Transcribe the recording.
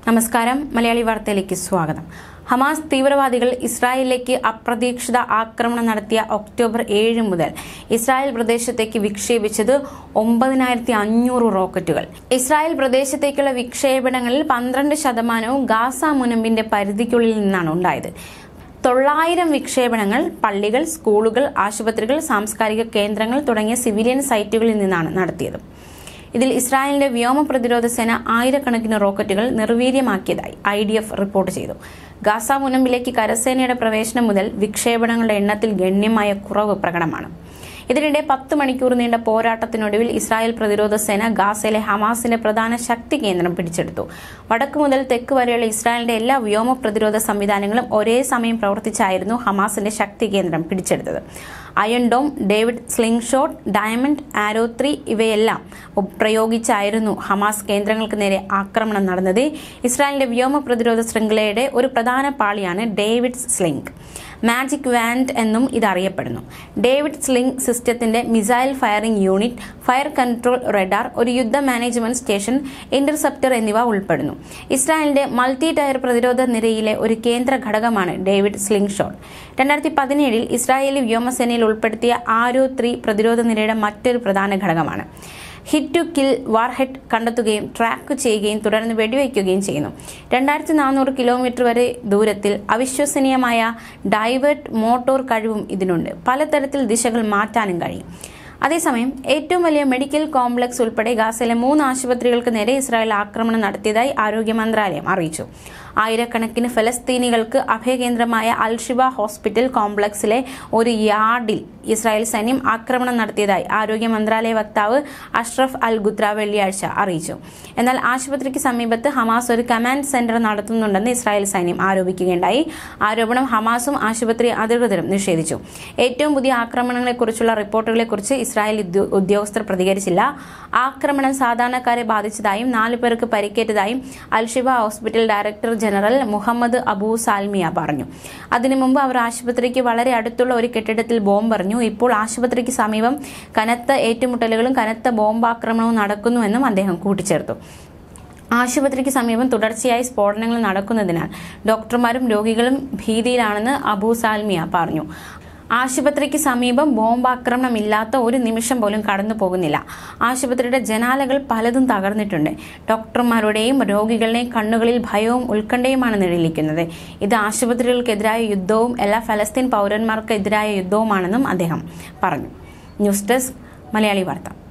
നമസ്കാരം മലയാളി വാർത്തയിലേക്ക് സ്വാഗതം ഹമാസ് തീവ്രവാദികൾ ഇസ്രായേലിലേക്ക് അപ്രതീക്ഷിത ആക്രമണം നടത്തിയ ഒക്ടോബർ ഏഴ് മുതൽ ഇസ്രായേൽ പ്രദേശത്തേക്ക് വിക്ഷേപിച്ചത് ഒമ്പതിനായിരത്തി അഞ്ഞൂറ് റോക്കറ്റുകൾ ഇസ്രായേൽ പ്രദേശത്തേക്കുള്ള വിക്ഷേപണങ്ങളിൽ പന്ത്രണ്ട് ശതമാനവും ഗാസ മുനമ്പിന്റെ പരിധിക്കുള്ളിൽ നിന്നാണ് ഉണ്ടായത് തൊള്ളായിരം വിക്ഷേപണങ്ങൾ പള്ളികൾ സ്കൂളുകൾ ആശുപത്രികൾ സാംസ്കാരിക കേന്ദ്രങ്ങൾ തുടങ്ങിയ സിവിലിയൻ സൈറ്റുകളിൽ നിന്നാണ് നടത്തിയത് ഇതിൽ ഇസ്രായേലിന്റെ വ്യോമ പ്രതിരോധ സേന ആയിരക്കണക്കിന് റോക്കറ്റുകൾ നിർവീര്യമാക്കിയതായി ഐ ഡി എഫ് റിപ്പോർട്ട് ചെയ്തു ഗാസ മുനമ്പിലേക്ക് കരസേനയുടെ പ്രവേശനം മുതൽ വിക്ഷേപണങ്ങളുടെ എണ്ണത്തിൽ ഗണ്യമായ കുറവ് പ്രകടമാണ് ഇതിനിടെ പത്ത് മണിക്കൂർ നീണ്ട പോരാട്ടത്തിനൊടുവിൽ ഇസ്രായേൽ പ്രതിരോധ സേന ഗാസയിലെ ഹമാസിന്റെ പ്രധാന ശക്തി കേന്ദ്രം പിടിച്ചെടുത്തു വടക്ക് മുതൽ തെക്ക് വരെയുള്ള ഇസ്രായേലിന്റെ എല്ലാ വ്യോമ പ്രതിരോധ സംവിധാനങ്ങളും ഒരേ സമയം പ്രവർത്തിച്ചായിരുന്നു ഹമാസിന്റെ ശക്തി കേന്ദ്രം പിടിച്ചെടുത്തത് iron dome David sling shot diamond arrow three ഇവയെല്ലാം പ്രയോഗിച്ചായിരുന്നു ഹമാസ് കേന്ദ്രങ്ങൾക്ക് നേരെ ആക്രമണം നടന്നത് ഇസ്രായേലിന്റെ വ്യോമ പ്രതിരോധ ശൃംഖലയുടെ ഒരു പ്രധാന പാളിയാണ് ഡേവിഡ് സ്ലിംഗ് മാജിക് വാൻഡ് എന്നും ഇത് അറിയപ്പെടുന്നു ഡേവിഡ് സ്ലിംഗ് സിസ്റ്റത്തിന്റെ missile firing unit fire control radar ഒരു യുദ്ധ മാനേജ്മെന്റ് സ്റ്റേഷൻ ഇന്റർസെപ്റ്റർ എന്നിവ ഉൾപ്പെടുന്നു ഇസ്രായേലിന്റെ മൾട്ടി ടയർ പ്രതിരോധ നിരയിലെ ഒരു കേന്ദ്ര ഘടകമാണ് ഡേവിഡ് സ്ലിംഗ് ഷോട്ട് രണ്ടായിരത്തി പതിനേഴിൽ ഇസ്രായേലി വ്യോമസേനയിൽ ഉൾപ്പെടുത്തിയ ആരോ ത്രീ പ്രതിരോധ നിരയുടെ മറ്റൊരു പ്രധാന ഘടകമാണ് ഹിറ്റ് ടു കിൽ വാർഹെഡ് കണ്ടെത്തുകയും ട്രാക്ക് ചെയ്യുകയും തുടർന്ന് വെടിവെക്കുകയും ചെയ്യുന്നു രണ്ടായിരത്തി നാനൂറ് കിലോമീറ്റർ വരെ ദൂരത്തിൽ അവിശ്വസനീയമായ ഡൈവേർട്ട് മോട്ടോർ കഴിവും ഇതിനുണ്ട് പലതരത്തിൽ ദിശകൾ മാറ്റാനും കഴിയും അതേസമയം ഏറ്റവും വലിയ മെഡിക്കൽ കോംപ്ലക്സ് ഉൾപ്പെടെ ഗാസയിലെ മൂന്ന് ആശുപത്രികൾക്ക് നേരെ ഇസ്രായേൽ ആക്രമണം നടത്തിയതായി ആരോഗ്യ മന്ത്രാലയം അറിയിച്ചു ആയിരക്കണക്കിന് ഫലസ്തീനികൾക്ക് അഭയകേന്ദ്രമായ അൽഷിബ ഹോസ്പിറ്റൽ കോംപ്ലക്സിലെ ഒരു യാർഡിൽ ഇസ്രായേൽ സൈന്യം ആക്രമണം നടത്തിയതായി ആരോഗ്യ മന്ത്രാലയ വക്താവ് അഷ്റഫ് അൽ ഗുത്ര വെള്ളിയാഴ്ച അറിയിച്ചു എന്നാൽ ആശുപത്രിക്ക് സമീപത്ത് ഹമാസ് ഒരു കമാൻഡ് സെന്റർ നടത്തുന്നുണ്ടെന്ന് ഇസ്രായേൽ സൈന്യം ആരോപിക്കുകയുണ്ടായി ആരോപണം ഹമാസും ആശുപത്രി അധികൃതരും നിഷേധിച്ചു ഏറ്റവും പുതിയ ആക്രമണങ്ങളെക്കുറിച്ചുള്ള റിപ്പോർട്ടുകളെക്കുറിച്ച് ഇസ്രായേൽ ഉദ്യോ- ഉദ്യോഗസ്ഥർ പ്രതികരിച്ചില്ല ആക്രമണം സാധാരണക്കാരെ ബാധിച്ചതായും നാല് പേർക്ക് പരിക്കേറ്റതായും Al Shifa hospital director general Muhammad Abu Salmiya പറഞ്ഞു അതിനു മുമ്പ് അവർ ആശുപത്രിക്ക് വളരെ അടുത്തുള്ള ഒരു കെട്ടിടത്തിൽ ബോംബെറിഞ്ഞു ഇപ്പോൾ ആശുപത്രിക്ക് സമീപം കനത്ത ഏറ്റുമുട്ടലുകളും കനത്ത ബോംബാക്രമണവും നടക്കുന്നുവെന്നും അദ്ദേഹം കൂട്ടിച്ചേർത്തു ആശുപത്രിക്ക് സമീപം തുടർച്ചയായി സ്ഫോടനങ്ങൾ നടക്കുന്നതിനാൽ ഡോക്ടർമാരും രോഗികളും ഭീതിയിലാണെന്ന് അബൂ സാൽമിയ പറഞ്ഞു ആശുപത്രിക്ക് സമീപം ബോംബാക്രമണമില്ലാത്ത ഒരു നിമിഷം പോലും കടന്നു പോകുന്നില്ല ആശുപത്രിയുടെ ജനാലകൾ പലതും തകർന്നിട്ടുണ്ട് ഡോക്ടർമാരുടെയും രോഗികളുടെയും കണ്ണുകളിൽ ഭയവും ഉത്കണ്ഠയുമാണ് നിഴലിക്കുന്നത് ഇത് ആശുപത്രികൾക്കെതിരായ യുദ്ധവും എല്ലാ ഫലസ്തീൻ പൗരന്മാർക്കെതിരായ യുദ്ധവുമാണെന്നും അദ്ദേഹം പറഞ്ഞു ന്യൂസ് ഡെസ്ക് മലയാളി വാർത്ത